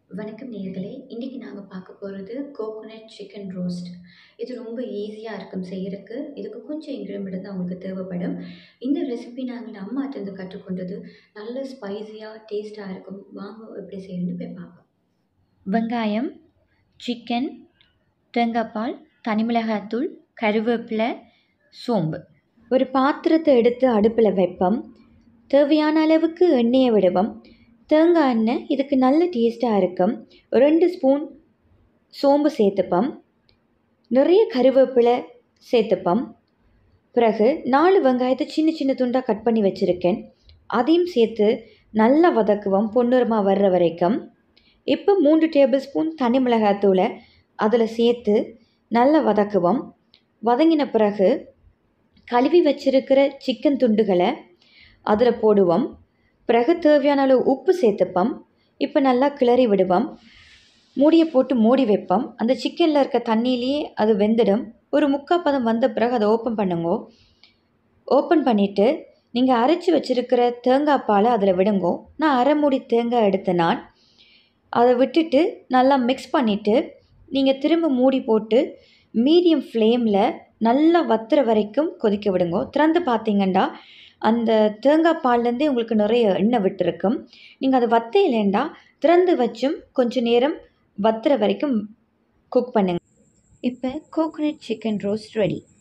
வணக்கம் நேயர்களே இன்றைக்கி நாங்கள் பார்க்க போகிறது கோகோனட் சிக்கன் ரோஸ்ட் இது ரொம்ப ஈஸியாக இருக்கும் செய்யறதுக்கு இதுக்கு கொஞ்சம் இன்க்ரிமெண்ட் தான் உங்களுக்கு தேவைப்படும் இந்த ரெசிபி நாங்கள் அம்மாட்டேருந்து கற்றுக்கொண்டது நல்ல ஸ்பைஸியாக டேஸ்ட்டாக இருக்கும் வாங்க எப்படி செய்யணும்னு போய் பார்ப்போம் வெங்காயம் சிக்கன் தேங்காய்பால் தனிமிளகாத்தூள் கருவேப்பிலை சோம்பு ஒரு பாத்திரத்தை எடுத்து அடுப்பில் வைப்போம் தேவையான அளவுக்கு எண்ணெயை விடுவோம் தேங்காய் எண்ணெய் இதுக்கு நல்ல டேஸ்ட்டாக இருக்கும் ரெண்டு ஸ்பூன் சோம்பு சேர்த்துப்போம் நிறைய கருவேப்பிலை சேர்த்துப்போம் பிறகு நாலு வெங்காயத்தை சின்ன சின்ன துண்டாக கட் பண்ணி வச்சுருக்கேன் அதையும் சேர்த்து நல்லா வதக்குவோம் பொன்னிறமாக வர்ற வரைக்கும் இப்போ மூன்று டேபிள் ஸ்பூன் தனி மிளகாத்தூளை அதில் சேர்த்து நல்லா வதக்குவோம் வதங்கின பிறகு கழுவி வச்சிருக்கிற சிக்கன் துண்டுகளை அதில் போடுவோம் பிறகு தேவையான அளவு உப்பு சேர்த்துப்போம் இப்போ நல்லா கிளறி விடுவோம் மூடியை போட்டு மூடி வைப்போம் அந்த சிக்கனில் இருக்க தண்ணியிலேயே அது வெந்துடும் ஒரு முக்கால் பதம் வந்த பிறகு அதை ஓப்பன் பண்ணுங்கோ ஓப்பன் பண்ணிவிட்டு நீங்கள் அரைச்சி வச்சுருக்கிற தேங்காய் பாலை அதில் விடுங்கோ நான் அரை மூடி தேங்காய் எடுத்த நான் அதை விட்டுட்டு நல்லா மிக்ஸ் பண்ணிவிட்டு நீங்கள் திரும்ப மூடி போட்டு மீடியம் ஃப்ளேமில் நல்லா வத்துற வரைக்கும் கொதிக்க விடுங்கோ திறந்து பார்த்தீங்கன்னா அந்த தேங்காய் பால்லேருந்தே உங்களுக்கு நிறைய எண்ணெய் விட்டுருக்கும் நீங்கள் அதை வத்த இல்லைண்டா திறந்து வச்சும் கொஞ்ச நேரம் வத்துற வரைக்கும் குக் பண்ணுங்க இப்போ கோகோனட் சிக்கன் ரோஸ்ட் ரெடி